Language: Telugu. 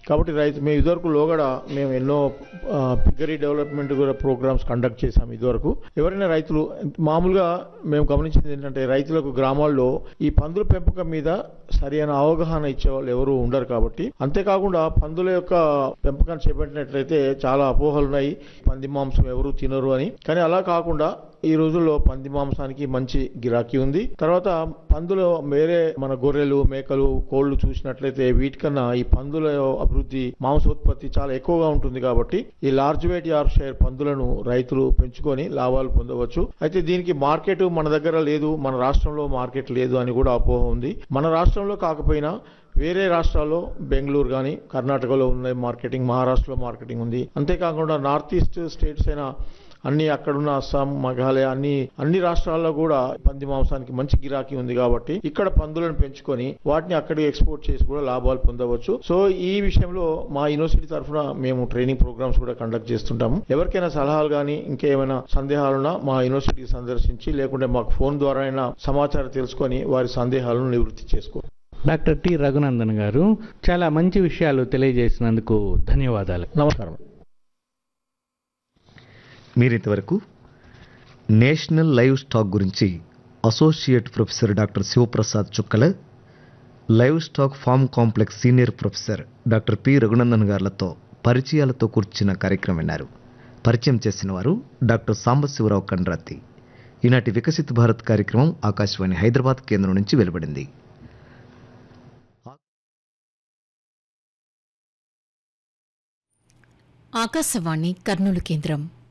కాబట్టి రైతు మేము ఇదివరకు లోగడ మేము ఎన్నో ఆ, పిగ్గరీ డెవలప్మెంట్ కూడా ప్రోగ్రామ్స్ కండక్ట్ చేశాం ఇదివరకు ఎవరైనా రైతులు మామూలుగా మేము గమనించింది ఏంటంటే రైతులకు గ్రామాల్లో ఈ పందుల పెంపకం మీద సరైన అవగాహన ఇచ్చే వాళ్ళు ఎవరు ఉండరు కాబట్టి అంతేకాకుండా పందుల యొక్క పెంపకాన్ని చేపట్టినట్లయితే చాలా అపోహలు ఉన్నాయి పంది మాంసం ఎవరు తినరు అని కానీ అలా కాకుండా ఈ రోజుల్లో పంది మాంసానికి మంచి గిరాకీ ఉంది తర్వాత పందులు వేరే మన గొర్రెలు మేకలు కోళ్లు చూసినట్లయితే వీటికన్నా ఈ పందుల అభివృద్ధి మాంసోత్పత్తి చాలా ఎక్కువగా ఉంటుంది కాబట్టి ఈ లార్జ్ వెయిట్ యార్ షేర్ పందులను రైతులు పెంచుకొని లాభాలు పొందవచ్చు అయితే దీనికి మార్కెట్ మన దగ్గర లేదు మన రాష్ట్రంలో మార్కెట్ లేదు అని కూడా అపోహ ఉంది మన రాష్ట్రంలో కాకపోయినా వేరే రాష్ట్రాల్లో బెంగళూరు కానీ కర్ణాటకలో ఉన్నాయి మార్కెటింగ్ మహారాష్ట్రలో మార్కెటింగ్ ఉంది అంతేకాకుండా నార్త్ ఈస్ట్ స్టేట్స్ అయినా అన్ని అక్కడున్న అస్సాం మేఘాలయ అన్ని అన్ని రాష్ట్రాల్లో కూడా పంది మాంసానికి మంచి గిరాకీ ఉంది కాబట్టి ఇక్కడ పందులను పెంచుకొని వాటిని అక్కడికి ఎక్స్పోర్ట్ చేసి కూడా లాభాలు పొందవచ్చు సో ఈ విషయంలో మా యూనివర్సిటీ తరఫున మేము ట్రైనింగ్ ప్రోగ్రామ్స్ కూడా కండక్ట్ చేస్తుంటాము ఎవరికైనా సలహాలు కానీ ఇంకేమైనా సందేహాలున్నా మా యూనివర్సిటీకి సందర్శించి లేకుంటే మాకు ఫోన్ ద్వారా అయినా సమాచారం తెలుసుకొని వారి సందేహాలను నివృత్తి చేసుకో డాక్టర్ టి రఘునందన్ గారు చాలా మంచి విషయాలు తెలియజేసినందుకు ధన్యవాదాలు నమస్కారం మీరింతవరకు నేషనల్ లైవ్ స్టాక్ గురించి associate professor doctor Shivaprasad Chukkala livestock farm complex senior professor doctor P Raghunandan గారులతో పరిచయాలతో కూర్చున్న కార్యక్రమం విన్నారు పరిచయం చేసిన వారు డాక్టర్ సాంబశివరావు కండ్రాతి ఈనాటి వికసిత్ భారత్ కార్యక్రమం ఆకాశవాణి హైదరాబాద్ కేంద్రం నుంచి వెలువడింది ఆకాశవాణి కర్నూలు కేంద్రం